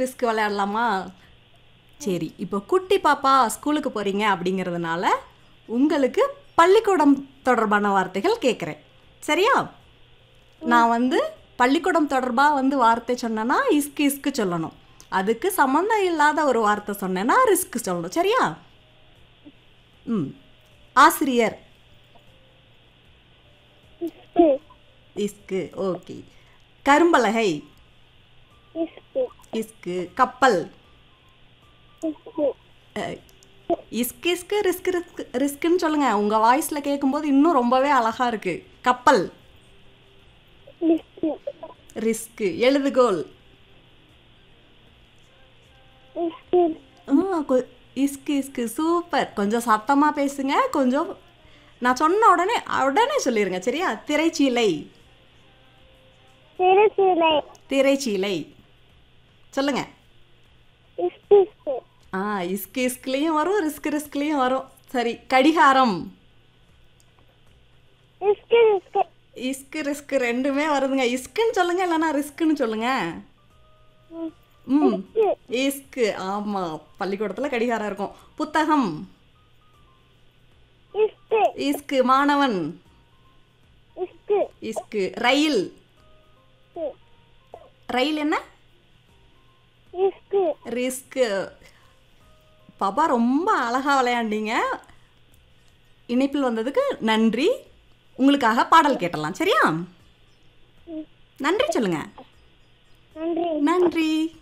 risk விளையாடலாமா சரி இப்போ குட்டி பாப்பா ஸ்கூலுக்கு போகிறீங்க அப்படிங்கிறதுனால உங்களுக்கு பள்ளிக்கூடம் தொடர்பான வார்த்தைகள் கேட்குறேன் சரியா நான் வந்து பள்ளிக்கூடம் தொடர்பாக வந்து வார்த்தை சொன்னேன்னா இஸ்கு இஸ்கு சொல்லணும் அதுக்கு சம்மந்தம் இல்லாத ஒரு வார்த்தை சொன்னேன்னா ரிஸ்க் சொல்லணும் சரியா ம் ஆசிரியர் இஸ்கு இஸ்கு ஓகே கரும்பலகை இஸ்கு இஸ்கு கப்பல் இஸ்கு அஹ், இஸ்கு இஸ்கு ரிஸ்க் ரிஸ்க் ரிஸ்க்குன்னு சொல்லுங்க உங்க வாய்ஸ்ல கேட்கும்போது இன்னும் ரொம்பவே அழகா இருக்கு கப்பல் இஸ்கு ரிஸ்க் எழுதுகோல் இஸ்கு ஆ, கொ- இஸ்கு இஸ்கு சூப்பர் கொஞ்சம் சத்தமா பேசுங்க கொஞ்சம் நான் சொன்ன உடனே உடனே சொல்லிருங்க சரியா திரைச்சீலை திருச்சிலை திரைச்சீலை சொல்லுங்க இஸ்கு இஸ்கு ஆ இஸ்கு இஸ்குலேயும் வரும் ரிஸ்க் ரிஸ்க்லேயும் வரும் சரி கடிகாரம் இஸ்கு இஸ்கு இஸ்கு ரிஸ்க் ரெண்டுமே வருதுங்க இஸ்க்குன்னு சொல்லுங்க இல்லைன்னா ரிஸ்க்குன்னு சொல்லுங்க ம் இஸ்கு ஆமாம் பள்ளிக்கூடத்தில் கடிகாரம் இருக்கும் புத்தகம் இஸ்கு இஸ்கு மாணவன் இஸ்கு இஸ்கு ரயில் ரயில் என்ன இஸ்கு ரிஸ்க்கு பாப்பா ரொம்ப அழகாக விளையாண்டீங்க இணைப்பில் வந்ததுக்கு நன்றி உங்களுக்காக பாடல் கேட்டலாம் சரியா நன்றி சொல்லுங்க நன்றி நன்றி